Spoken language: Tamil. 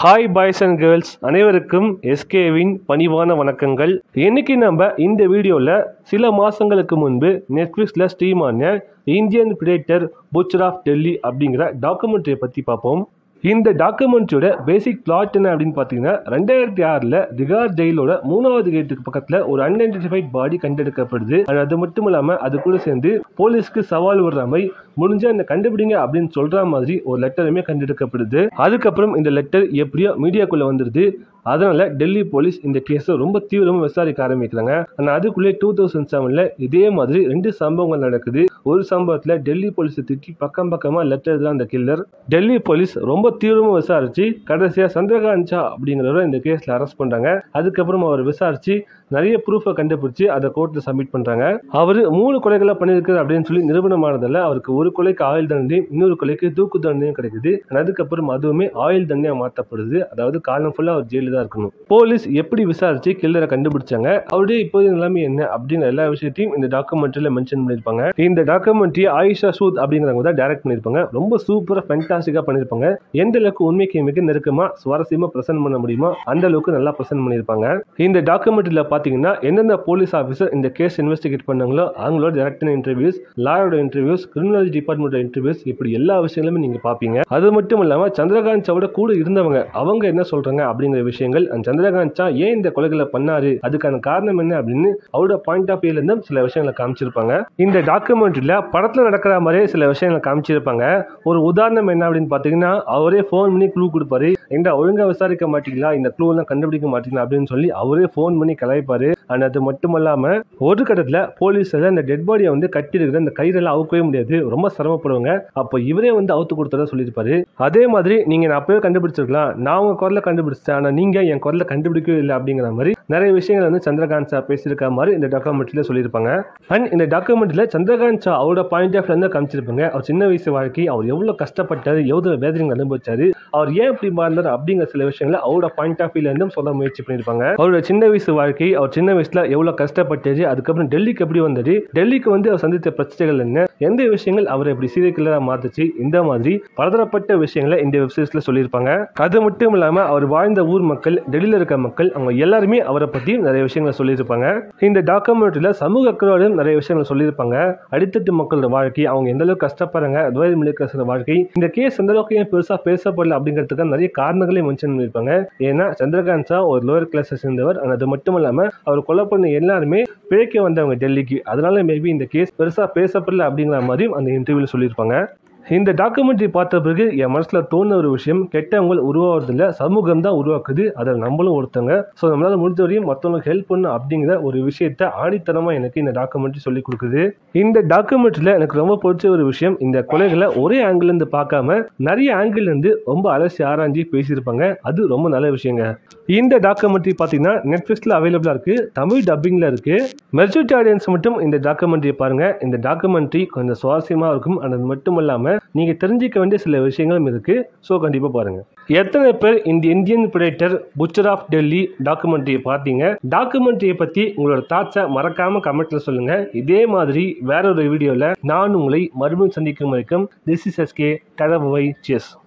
ஹாய் பாய்ஸ் அண்ட் கேர்ள்ஸ் அனைவருக்கும் எஸ்கேவின் பணிவான வணக்கங்கள் இன்னைக்கு நம்ம இந்த வீடியோவில் சில மாதங்களுக்கு முன்பு நெட்ஃப்ளிக்ஸில் ஸ்ட்ரீம் ஆன Indian predator butcher of Delhi அப்படிங்கிற டாக்குமெண்ட்ரியை பற்றி பார்ப்போம் இந்த டாக்குமெண்ட்ரியோட பேசிக் பிளாட் என்ன அப்படின்னு பார்த்தீங்கன்னா ரெண்டாயிரத்தி ஆறில் திகார் ஜெயிலோட மூணாவது கேட்டுக்கு பக்கத்தில் ஒரு அன்ஐடென்டிஃபைட் பாடி கண்டெடுக்கப்படுது And அது மட்டும் இல்லாமல் அது கூட சேர்ந்து போலீஸ்க்கு சவால் விடுற மாதிரி முடிஞ்சா இந்த கண்டுபிடிங்க அப்படின்னு சொல்ற மாதிரி ஒரு லெட்டருமே கண்டெடுக்கப்படுது அதுக்கப்புறம் இந்த லெட்டர் எப்படியோ மீடியாக்குள்ள வந்துடுது அதனால டெல்லி போலீஸ் இந்த கேஸை ரொம்ப தீவிரமாக விசாரிக்க ஆரம்பிக்கிறாங்க ஆனால் அதுக்குள்ளே டூ தௌசண்ட் செவனில் இதே மாதிரி ரெண்டு சம்பவங்கள் நடக்குது ஒரு சம்பவத்தில் டெல்லி போலீஸை திட்டி பக்கம் பக்கமாக லெட்டர் தான் அந்த கில்லர் டெல்லி போலீஸ் ரொம்ப தீவிரமாக விசாரிச்சு கடைசியாக சந்திரகாந்த் ஷா அப்படிங்கிறவரை இந்த கேஸில் அரெஸ்ட் பண்ணுறாங்க அதுக்கப்புறம் அவர் விசாரிச்சு நிறைய ப்ரூஃபை கண்டுபிடிச்சு அதை கோர்ட்டில் சப்மிட் பண்ணுறாங்க அவர் மூணு கொலைகளை பண்ணியிருக்காரு அப்படின்னு சொல்லி நிரூபணமானதில் அவருக்கு ஒரு கொலைக்கு ஆயுள் தண்டனையும் இன்னொரு கொலைக்கு தூக்கு தண்டனையும் கிடைக்குது அதுக்கப்புறம் அதுவுமே ஆயுள் தண்டனையாக மாற்றப்படுது அதாவது காலம் ஃபுல்லாக அவர் ஜெயிலில் தான் இருக்கணும் போலீஸ் எப்படி விசாரிச்சு கில்லரை கண்டுபிடிச்சாங்க அவருடைய இப்போதைய நிலைமை என்ன அப்படிங்கிற எல்லா விஷயத்தையும் இந்த டாக்குமெண்ட்ரியில் மென்ஷன் பண்ணியிருப்பாங்க இந்த டாக்குமெண்ட்ரி ஆயிஷா சூத் அப்படிங்கிறவங்க தான் டைரக்ட் பண்ணியிருப்பாங்க ரொம்ப சூப்பராக ஃபென்டாஸ்டிக்காக பண்ணியிருப்பாங்க எந்த அளவுக்கு உண்மைக்கு மிக நெருக்கமாக சுவாரஸ்யமாக ப்ரெசென்ட் பண்ண முடியுமோ அந்த அளவுக்கு நல்லா ப்ரெசென்ட் பண்ணியிருப்பாங்க இந்த டாக்குமெண்ட்ரியில் பார்த்தீங்கன்னா எந்தெந்த போலீஸ் ஆஃபீஸர் இந்த கேஸ் இன்வெஸ்டிகேட் பண்ணாங்களோ அவங்களோட டேரக்டான இன்டர்வியூஸ் லாயரோட இன்டர்வியூஸ் கிரிமினாலஜி டிபார்ட்மெண்ட்டோட இன்டர்வியூஸ் இப்படி எல்லா விஷயங்களுமே நீங்கள் பார்ப்பீங்க அது மட்டும் இல்லாமல் சந்திரகாந்த் சாவோட கூட இருந்தவங்க அவங்க என்ன சொல்கிறாங்க அப்படிங்கிற விஷயங்கள் அந்த சந்திரகாந்த் சா ஏன் இந்த கொலைகளை பண்ணாரு அதுக்கான காரணம் என்ன அப்படின்னு அவரோட பாயிண்ட் ஆஃப் வியூல இருந்து சில விஷயங்களை காமிச்சிருப்பாங்க இந்த டாக்குமெண்ட்ரியில் படத்தில் நடக்கிற மாதிரியே சில விஷயங்களை காமிச்சிருப்பாங்க ஒரு உதாரணம் என்ன அப்படின்னு பார்த்தீங்கன்னா அவரே ஃபோன் பண்ணி க்ளூ கொடுப்பாரு எங்க ஒழுங்கா விசாரிக்க மாட்டீங்களா இந்த க்ளூ எல்லாம் கண்டுபிடிக்க மாட்டீங்களா அப்படின்னு சொல்லி அவரே ஃபோன் பண்ணி கலாய்ப்பாரு அண்ட் அது மட்டும் இல்லாம ஒரு கட்டத்தில் போலீஸ் அந்த டெட் பாடியை வந்து கட்டி இருக்கிற அந்த கயிறெல்லாம் அவுக்கவே முடியாது ரொம்ப சிரமப்படுவாங்க அப்போ இவரே வந்து அவுத்து கொடுத்ததா சொல்லியிருப்பாரு அதே மாதிரி நீங்க நான் அப்பவே கண்டுபிடிச்சிருக்கலாம் நான் உங்க குரலை கண்டுபிடிச்சேன் ஆனா நீங்க என் குரலை கண்டுபிடிக்கவே இல்லை அப்படிங்கிற மாதிரி நிறைய விஷயங்கள் வந்து சந்திரகாந்த் சார் பேசியிருக்க மாதிரி இந்த டாக்குமெண்ட்ரியில் சொல்லியிருப்பாங்க அண்ட் இந்த டாக்குமெண்ட்ரியில் சந்திரகாந்த் சா அவரோட பாயிண்ட் ஆஃப் இருந்து காமிச்சிருப்பாங்க அவர் சின்ன வயசு வாழ்க்கை அவர் எவ்வளோ கஷ்டப்பட்டாரு எவ்வளோ வேதனைகள் அனுபவிச்சாரு அவர் ஏன் இப்படி மாறினார் அப்படிங்கிற சில விஷயங்களை அவரோட பாயிண்ட் ஆஃப் வியூல இருந்தும் சொல்ல முயற்சி பண்ணியிருப்பாங்க அவரோட சின்ன வயசு வாழ்க்கை அவர் சின்ன வயசுல எவ்வளவு கஷ்டப்பட்டாரு அதுக்கப்புறம் டெல்லிக்கு எப்படி வந்தாரு டெல்லிக்கு வந்து அவர் சந்தித்த பிரச்சனைகள் என்ன எந்த விஷயங்கள் அவரை எப்படி சீரியல் கில்லரா மாத்துச்சு இந்த மாதிரி பலதரப்பட்ட விஷயங்களை இந்த வெப்சைட்ஸ்ல சொல்லியிருப்பாங்க அது மட்டும் இல்லாம அவர் வாழ்ந்த ஊர் மக்கள் டெல்லியில இருக்க மக்கள் அவங்க எல்லாருமே அவரை பத்தி நிறைய விஷயங்களை சொல்லியிருப்பாங்க இந்த டாக்குமெண்ட்ரியில சமூக அக்கறையோடும் நிறைய விஷயங்கள் சொல்லியிருப்பாங்க அடித்தட்டு மக்களோட வாழ்க்கை அவங்க எந்த அளவுக்கு கஷ்டப்படுறாங்க துவைத மிளிக்கசோட வாழ்க்கை இந்த கேஸ் எந்த அளவுக்கு ஏன் பெருசா பேசப்படல அப்படிங்கிறதுக்கு நிறைய காரணங்களே மென்ஷன் பண்ணியிருப்பாங்க ஏன்னா சந்திரகாந்த் சா ஒரு லோயர் கிளாஸை சேர்ந்தவர் and அது மட்டும் இல்லாம அவர் கொலை பண்ண எல்லாருமே பிழைக்க வந்தவங்க டெல்லிக்கு அதனால மேபி இந்த கேஸ் பெருசா பேசப்படல அப்படிங்கிற மாதிரியும் அந்த இன்டர்வியூல சொல்லியிருப்பாங்க இந்த டாக்குமெண்ட்ரி பார்த்த பிறகு என் மனசுல தோணுன ஒரு விஷயம் கெட்டவங்க உருவாகிறதில்ல சமூகம் தான் உருவாக்குது அதில் நம்மளும் ஒருத்தங்க ஸோ நம்மளால முடிஞ்ச வரையும் மற்றவங்களுக்கு ஹெல்ப் பண்ணும் அப்படிங்கிற ஒரு விஷயத்த ஆணித்தனமா எனக்கு இந்த டாக்குமெண்ட்ரி சொல்லி கொடுக்குது இந்த டாக்குமெண்ட்ரியில் எனக்கு ரொம்ப பிடிச்ச ஒரு விஷயம் இந்த கொலைகளை ஒரே ஆங்கிள் இருந்து பார்க்காம நிறைய ஆங்கிள் இருந்து ரொம்ப அலசி ஆராய்ஞ்சி பேசியிருப்பாங்க அது ரொம்ப நல்ல விஷயங்க இந்த டாக்குமெண்ட்ரி பார்த்தீங்கன்னா நெட்ஃப்ளிக்ஸில் அவைலபிளாக இருக்கு தமிழ் டப்பிங்கில் இருக்கு மெஜாரிட்டி ஆடியன்ஸ் மட்டும் இந்த டாக்குமெண்ட்ரி பாருங்க இந்த டாக்குமெண்ட்ரி கொஞ்சம் சுவாரஸ்யமாக இருக்கும் and அது மட்டும் இல்லாமல் நீங்கள் தெரிஞ்சிக்க வேண்டிய சில விஷயங்களும் இருக்கு ஸோ கண்டிப்பாக பாருங்க எத்தனை பேர் இந்த Indian predator butcher of Delhi டாக்குமெண்ட்ரியை பார்த்தீங்க டாக்குமெண்ட்ரியை பற்றி உங்களோட தாட்ஸை மறக்காம கமெண்ட்ல சொல்லுங்க இதே மாதிரி வேற ஒரு வீடியோவில் நான் உங்களை மறுபடியும் சந்திக்கும் வரைக்கும் திஸ் இஸ் எஸ்கே கடவுவை செஸ்